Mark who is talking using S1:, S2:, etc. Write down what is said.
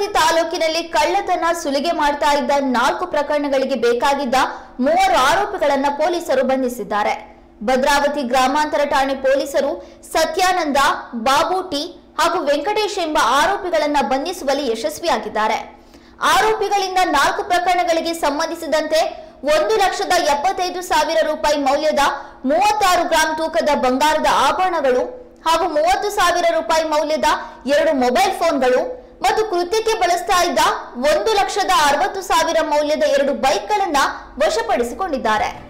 S1: ತಾಲೂಕಿನಲ್ಲಿ ಕಳ್ಳತನ ಸುಲಿಗೆ ಮಾಡ್ತಾ ಇದ್ದ ನಾಲ್ಕು ಪ್ರಕರಣಗಳಿಗೆ ಬೇಕಾಗಿದ್ದ ಮೂವರು ಆರೋಪಿಗಳನ್ನ ಪೊಲೀಸರು ಬಂಧಿಸಿದ್ದಾರೆ ಭದ್ರಾವತಿ ಗ್ರಾಮಾಂತರ ಠಾಣೆ ಪೊಲೀಸರು ಸತ್ಯಾನಂದ ಬಾಬು ಟಿ ಹಾಗೂ ವೆಂಕಟೇಶ್ ಎಂಬ ಆರೋಪಿಗಳನ್ನ ಬಂಧಿಸುವಲ್ಲಿ ಯಶಸ್ವಿಯಾಗಿದ್ದಾರೆ ಆರೋಪಿಗಳಿಂದ ನಾಲ್ಕು ಪ್ರಕರಣಗಳಿಗೆ ಸಂಬಂಧಿಸಿದಂತೆ ಒಂದು ಲಕ್ಷದ ಎಪ್ಪತ್ತೈದು ಸಾವಿರ ರೂಪಾಯಿ ಮೌಲ್ಯದ ಮೂವತ್ತಾರು ಗ್ರಾಂ ತೂಕದ ಬಂಗಾರದ ಆಭರಣಗಳು ಹಾಗೂ ಮೂವತ್ತು ಸಾವಿರ ರೂಪಾಯಿ ಮೌಲ್ಯದ ಎರಡು ಮೊಬೈಲ್ ಫೋನ್ಗಳು ಮತ್ತು ಕೃತ್ಯಕ್ಕೆ ಬಳಸ್ತಾ ಇದ್ದ ಒಂದು ಲಕ್ಷದ ಅರವತ್ತು ಸಾವಿರ ಮೌಲ್ಯದ ಎರಡು ಬೈಕ್ಗಳನ್ನ ವಶಪಡಿಸಿಕೊಂಡಿದ್ದಾರೆ